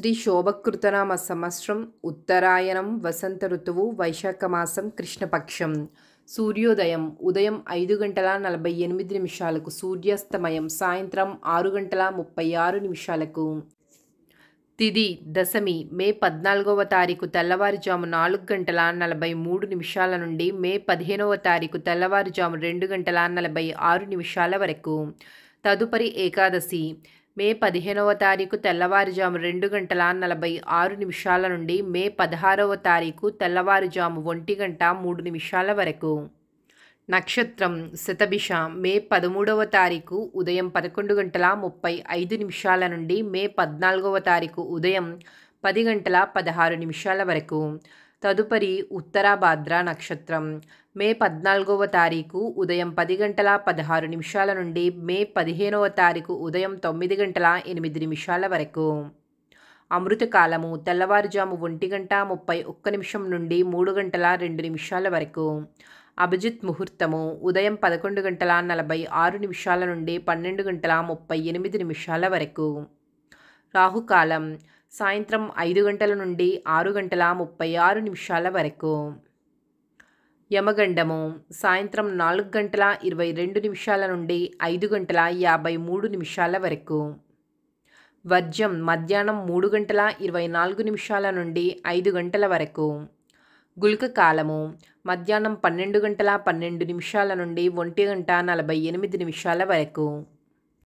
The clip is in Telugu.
శ్రీ శోభకృతనామ సంవత్సరం ఉత్తరాయణం వసంత ఋతువు వైశాఖ మాసం కృష్ణపక్షం సూర్యోదయం ఉదయం ఐదు గంటల నలభై ఎనిమిది నిమిషాలకు సూర్యాస్తమయం సాయంత్రం ఆరు గంటల ముప్పై ఆరు నిమిషాలకు తిది దశమి మే పద్నాలుగవ తారీఖు తెల్లవారుజాము నాలుగు గంటల నలభై మూడు నిమిషాల నుండి మే పదిహేనవ తారీఖు తెల్లవారుజాము రెండు గంటల నలభై ఆరు నిమిషాల వరకు తదుపరి ఏకాదశి మే పదిహేనవ తారీఖు తెల్లవారుజాము రెండు గంటల నలభై ఆరు నిమిషాల నుండి మే పదహారవ తారీఖు తెల్లవారుజాము ఒంటి గంట మూడు నిమిషాల వరకు నక్షత్రం శతభిష మే పదమూడవ తారీఖు ఉదయం పదకొండు గంటల ముప్పై ఐదు నిమిషాల నుండి మే పద్నాలుగవ తారీఖు ఉదయం పది గంటల పదహారు నిమిషాల వరకు తదుపరి ఉత్తరాభాద్ర నక్షత్రం మే పద్నాలుగవ తారీఖు ఉదయం పది గంటల పదహారు నిమిషాల నుండి మే పదిహేనవ తారీఖు ఉదయం తొమ్మిది గంటల ఎనిమిది నిమిషాల వరకు అమృతకాలము తెల్లవారుజాము ఒంటి గంట ముప్పై ఒక్క నిమిషం నుండి మూడు గంటల రెండు నిమిషాల వరకు అభిజిత్ ముహూర్తము ఉదయం పదకొండు గంటల నలభై ఆరు నిమిషాల నుండి పన్నెండు గంటల ముప్పై ఎనిమిది నిమిషాల వరకు రాహుకాలం సాయంత్రం ఐదు గంటల నుండి ఆరు గంటల ముప్పై ఆరు నిమిషాల వరకు యమగండము సాయంత్రం నాలుగు గంటల ఇరవై రెండు నిమిషాల నుండి ఐదు గంటల యాభై మూడు నిమిషాల వరకు వర్జం మధ్యాహ్నం మూడు గంటల ఇరవై నాలుగు నిమిషాల నుండి ఐదు గంటల వరకు గుళిక కాలము మధ్యాహ్నం పన్నెండు గంటల పన్నెండు నిమిషాల నుండి ఒంటి గంట నలభై ఎనిమిది నిమిషాల వరకు